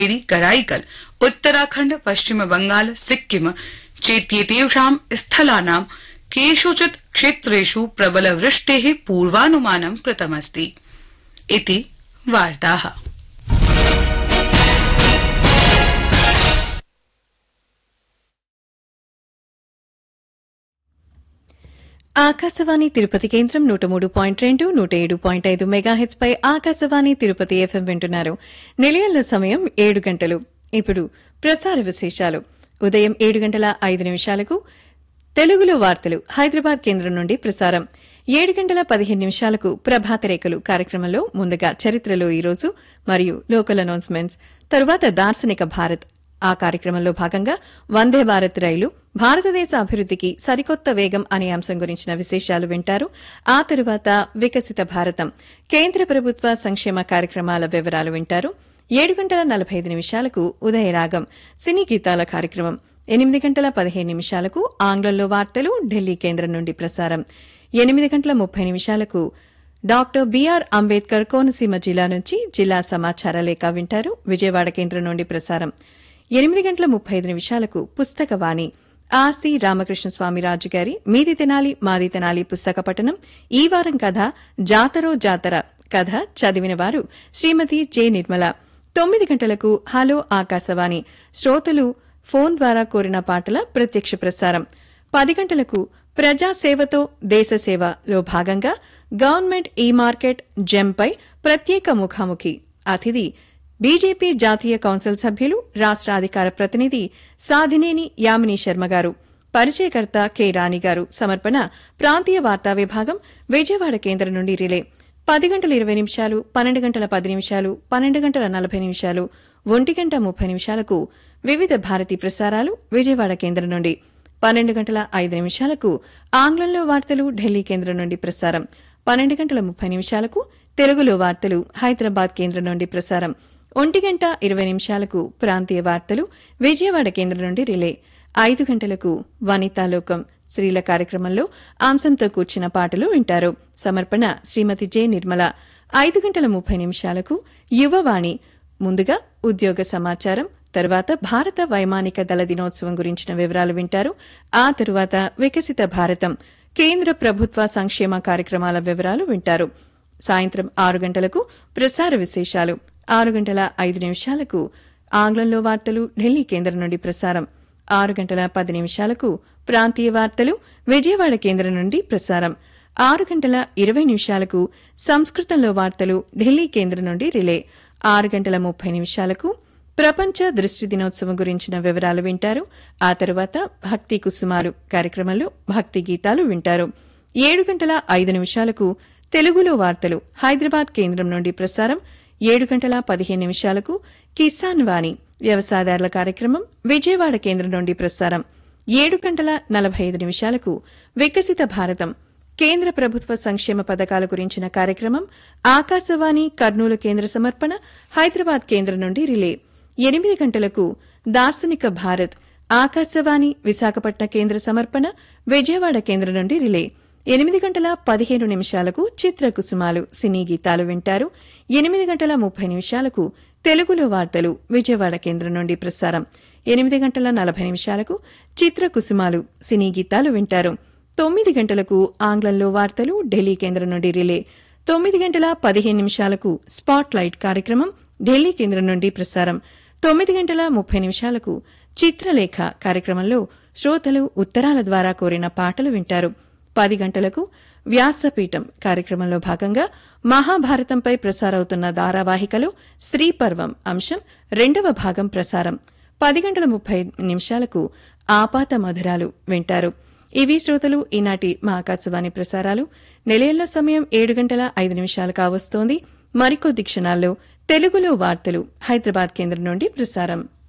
पुडुचेरी कराईकल उत्तराखण्ड पश्चिम बंगाल सिक्किम चेत्येतेषां स्थलानां केषुचित् क्षेत्रेषु प्रबलवृष्टेः पूर्वानुमानं कृतमस्ति इति वार्ताः ఆకాశవాణి తిరుపతి కేంద్రం నూట మూడు పాయింట్ రెండు నూట ఏడు పాయింట్ ఐదు మెగాహెచ్ పై ఆకాశవాణి తిరుపతి ఎఫ్ఎం వింటున్నారు నిలయంలో సమయం ఏడు గంటలు ఇప్పుడు ప్రసార విశేషాలు ఉదయం ఏడు గంటల ఐదు నిమిషాలకు తెలుగులో వార్తలు హైదరాబాద్ కేంద్రం నుండి ప్రసారం ఏడు గంటల పదిహేను నిమిషాలకు ప్రభాత రేఖలు కార్యక్రమంలో ముందుగా చరిత్రలో ఈరోజు మరియు లోకల్ అనౌన్స్మెంట్స్ తరువాత దార్శనిక భారత్ ఆ కార్యక్రమంలో భాగంగా వందే భారత్ రైలు భారతదేశ అభివృద్దికి సరికొత్త వేగం అనే అంశం గురించిన విశేషాలు వింటారు ఆ తరువాత వికసిత భారతం కేంద్ర ప్రభుత్వ సంక్షేమ కార్యక్రమాల వివరాలు వింటారు ఏడు గంటల నలభై ఐదు నిమిషాలకు ఉదయరాగం సినీ గీతాల కార్యక్రమం ఎనిమిది గంటల పదిహేను నిమిషాలకు ఆంగ్లంలో వార్తలు ఢిల్లీ కేంద్రం నుండి ప్రసారం ఎనిమిది గంటల ముప్పై నిమిషాలకు డాక్టర్ బీఆర్ అంబేద్కర్ కోనసీమ జిల్లా నుంచి జిల్లా సమాచార లేఖ వింటారు విజయవాడ కేంద్రం నుండి ప్రసారం ఎనిమిది గంటల ముప్పై ఐదు నిమిషాలకు పుస్తకవాణి ఆర్సి రామకృష్ణ స్వామి రాజు గారి మీది తినాలి మాది తినాలి పుస్తక పఠనం ఈ వారం కథ జాతరో జాతర కథ చదివిన వారు శ్రీమతి జె నిర్మల తొమ్మిది గంటలకు హలో ఆకాశవాణి శ్రోతలు ఫోన్ ద్వారా కోరిన పాటల ప్రత్యక్ష ప్రసారం పది గంటలకు ప్రజాసేవతో దేశసేవలో భాగంగా గవర్నమెంట్ ఈ మార్కెట్ జెంపై ప్రత్యేక ముఖాముఖి అతిథి బీజేపీ జాతీయ కౌన్సిల్ సభ్యులు రాష్ట అధికార ప్రతినిధి సాధినేని యామిని శర్మ గారు పరిచయకర్త కె రాణి గారు సమర్పణ ప్రాంతీయ వార్తా విభాగం విజయవాడ కేంద్రం నుండి రిలే పది గంటల ఇరవై నిమిషాలు పన్నెండు గంటల పది నిమిషాలు పన్నెండు గంటల నలభై నిమిషాలు ఒంటి గంట ముప్పై నిమిషాలకు వివిధ భారతీ ప్రసారాలు విజయవాడ కేంద్రం నుండి పన్నెండు గంటల ఐదు నిమిషాలకు ఆంగ్లంలో వార్తలు ఢిల్లీ కేంద్రం నుండి ప్రసారం పన్నెండు గంటల ముప్పై నిమిషాలకు తెలుగులో వార్తలు హైదరాబాద్ కేంద్రం నుండి ప్రసారం ఒంటి గంట ఇరవై నిమిషాలకు ప్రాంతీయ వార్తలు విజయవాడ కేంద్రం నుండి రిలే ఐదు గంటలకు వనితాలోకం స్త్రీల కార్యక్రమంలో అంశంతో కూర్చిన పాటలు వింటారు సమర్పణ శ్రీమతి జె నిర్మల ఐదు గంటల ముప్పై నిమిషాలకు యువవాణి ముందుగా ఉద్యోగ సమాచారం తర్వాత భారత వైమానిక దళ దినోత్సవం గురించిన వివరాలు వింటారు ఆ తరువాత వికసిత భారతం కేంద్ర ప్రభుత్వ సంక్షేమ కార్యక్రమాల వివరాలు వింటారు సాయంత్రం ఆరు గంటలకు ప్రసార విశేషాలు ఆరు గంటల ఐదు నిమిషాలకు ఆంగ్లంలో వార్తలు ఢిల్లీ కేంద్రం నుండి ప్రసారం ఆరు గంటల పది నిమిషాలకు ప్రాంతీయ వార్తలు విజయవాడ కేంద్రం నుండి ప్రసారం ఆరు గంటల ఇరవై నిమిషాలకు సంస్కృతంలో వార్తలు ఢిల్లీ కేంద్రం నుండి రిలే ఆరు గంటల ముప్పై నిమిషాలకు ప్రపంచ దృష్టి దినోత్సవం గురించిన వివరాలు వింటారు ఆ తరువాత భక్తి కుసుమాలు కార్యక్రమంలో భక్తి గీతాలు వింటారు ఏడు గంటల ఐదు నిమిషాలకు తెలుగులో వార్తలు హైదరాబాద్ కేంద్రం నుండి ప్రసారం ఏడు గంటల పదిహేను నిమిషాలకు కిసాన్ వాణి వ్యవసాయదారుల కార్యక్రమం విజయవాడ కేంద్రం నుండి ప్రసారం ఏడు గంటల నలభై ఐదు నిమిషాలకు వికసిత భారతం కేంద్ర ప్రభుత్వ సంక్షేమ పథకాల గురించిన కార్యక్రమం ఆకాశవాణి కర్నూలు కేంద్ర సమర్పణ హైదరాబాద్ కేంద్రం నుండి రిలే ఎనిమిది గంటలకు దార్శనిక భారత్ ఆకాశవాణి విశాఖపట్నం కేంద్ర సమర్పణ విజయవాడ కేంద్రం నుండి రిలే ఎనిమిది గంటల పదిహేను నిమిషాలకు చిత్ర కుసుమాలు సినీ గీతాలు వింటారు ఎనిమిది గంటల ముప్పై నిమిషాలకు తెలుగులో వార్తలు విజయవాడ కేంద్రం నుండి ప్రసారం ఎనిమిది గంటల నలభై నిమిషాలకు చిత్ర కుసుమాలు సినీ గీతాలు వింటారు తొమ్మిది గంటలకు ఆంగ్లంలో వార్తలు ఢిల్లీ కేంద్రం నుండి రిలే తొమ్మిది గంటల పదిహేను నిమిషాలకు స్పాట్ లైట్ కార్యక్రమం ఢిల్లీ కేంద్రం నుండి ప్రసారం తొమ్మిది గంటల ముప్పై నిమిషాలకు చిత్రలేఖ కార్యక్రమంలో శ్రోతలు ఉత్తరాల ద్వారా కోరిన పాటలు వింటారు పది గంటలకు వ్యాసపీఠం కార్యక్రమంలో భాగంగా మహాభారతంపై ప్రసారవుతున్న ధారావాహికలో స్త్రీ పర్వం అంశం రెండవ భాగం ప్రసారం పది గంటల ముప్పై నిమిషాలకు ఆపాత మధురాలు వింటారు ఇవి శ్రోతలు ఈనాటి మా ఆకాశవాణి ప్రసారాలు నిలయంలో సమయం ఏడు గంటల ఐదు నిమిషాలు కావస్తోంది మరికొద్ది క్షణాల్లో తెలుగులో వార్తలు హైదరాబాద్ కేంద్రం నుండి ప్రసారం